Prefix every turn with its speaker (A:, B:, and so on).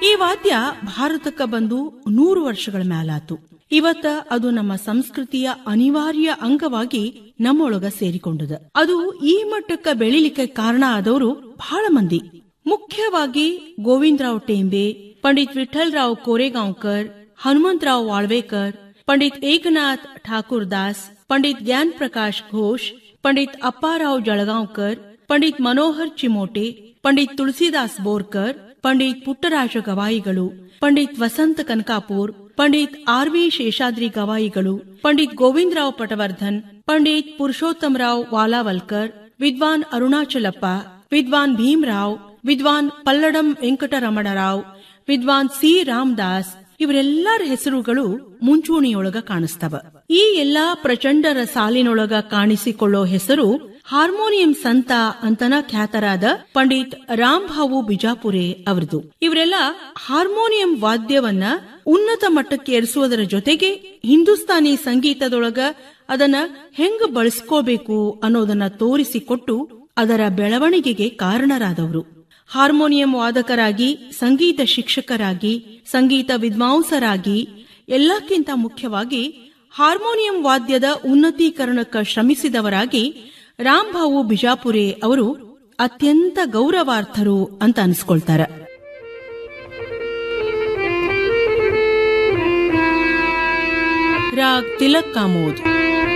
A: ಈ ವಾದ್ಯ ಭಾರತಕ್ಕ ಬಂದು ನೂರು ವರ್ಷಗಳ ಮ್ಯಾಲಾತು ಇವತ್ತ ಅದು ನಮ್ಮ ಸಂಸ್ಕೃತಿಯ ಅನಿವಾರ್ಯ ಅಂಗವಾಗಿ ನಮ್ಮೊಳಗ ಸೇರಿಕೊಂಡದ ಅದು ಈ ಮಟ್ಟಕ್ಕ ಬೆಳಿಲಿಕ್ಕೆ ಕಾರಣ ಆದವರು ಬಹಳ ಮಂದಿ ಮುಖ್ಯವಾಗಿ ಗೋವಿಂದರಾವ್ ಟೇಂಬೆ ಪಂಡಿತ್ ವಿಠಲ್ರಾವ್ ಕೋರೆಗಾಂವ್ಕರ್ ಹನುಮಂತರಾವ್ ವಾಳ್ವೇಕರ್ ಪಂಡಿತ್ ಏಕನಾಥ್ ಠಾಕೂರ್ ದಾಸ್ ಪಂಡಿತ್ ಜ್ಞಾನ್ ಪ್ರಕಾಶ್ ಘೋಷ್ ಪಂಡಿತ್ ಅಪ್ಪಾರಾವ್ ಜಳಗಾಂವ್ಕರ್ ಪಂಡಿತ್ ಮನೋಹರ್ ಚಿಮೋಟೆ ಪಂಡಿತ್ ತುಳಸಿದಾಸ್ ಬೋರ್ಕರ್ ಪಂಡಿತ್ ಪುಟ್ಟರಾಜ ಗವಾಯಿಗಳು ಪಂಡಿತ್ ವಸಂತ ಕನಕಾಪುರ್ ಪಂಡಿತ್ ಆರ್ ವಿ ಶೇಷಾದ್ರಿ ಗವಾಯಿಗಳು ಪಂಡಿತ್ ಗೋವಿಂದರಾವ್ ಪಟವರ್ಧನ್ ಪಂಡಿತ್ ಪುರುಷೋತ್ತಮರಾವ್ ವಾಲಾವಲ್ಕರ್ ವಿದ್ವಾನ್ ಅರುಣಾಚಲಪ್ಪ ವಿದ್ವಾನ್ ಭೀಮರಾವ್ ವಿದ್ವಾನ್ ಪಲ್ಲಡಂ ವೆಂಕಟರಮಣರಾವ್ ವಿದ್ವಾನ್ ಸಿ ರಾಮದಾಸ್ ಇವರೆಲ್ಲರ ಹೆಸರುಗಳು ಮುಂಚೂಣಿಯೊಳಗ ಕಾಣಿಸ್ತವ ಈ ಎಲ್ಲಾ ಪ್ರಚಂಡರ ಸಾಲಿನೊಳಗ ಕಾಣಿಸಿಕೊಳ್ಳೋ ಹೆಸರು ಹಾರ್ಮೋನಿಯಂ ಸಂತ ಅಂತನ ಖ್ಯಾತರಾದ ಪಂಡಿತ್ ರಾಮ್ಭಾವು ಬಿಜಾಪುರೆ ಅವರದು ಇವರೆಲ್ಲ ಹಾರ್ಮೋನಿಯಂ ವಾದ್ಯವನ್ನ ಉನ್ನತ ಮಟ್ಟಕ್ಕೆ ಏರಿಸುವುದರ ಜೊತೆಗೆ ಹಿಂದೂಸ್ತಾನಿ ಸಂಗೀತದೊಳಗ ಅದನ್ನ ಹೆಂಗ ಬಳಸ್ಕೋಬೇಕು ಅನ್ನೋದನ್ನ ತೋರಿಸಿಕೊಟ್ಟು ಅದರ ಬೆಳವಣಿಗೆಗೆ ಕಾರಣರಾದವರು ಹಾರ್ಮೋನಿಯಂ ವಾದಕರಾಗಿ ಸಂಗೀತ ಶಿಕ್ಷಕರಾಗಿ ಸಂಗೀತ ವಿದ್ವಾಂಸರಾಗಿ ಎಲ್ಲಕ್ಕಿಂತ ಮುಖ್ಯವಾಗಿ ಹಾರ್ಮೋನಿಯಂ ವಾದ್ಯದ ಉನ್ನತೀಕರಣಕ್ಕೆ ಶ್ರಮಿಸಿದವರಾಗಿ ರಾಮ್ಭಾವು ಬಿಜಾಪುರೆ ಅವರು ಅತ್ಯಂತ ಗೌರವಾರ್ಥರು ಅಂತ ಅನ್ಸ್ಕೊಳ್ತಾರ ರಾಗ್ ತಿಲಕ್ ಕಾಮೋದ್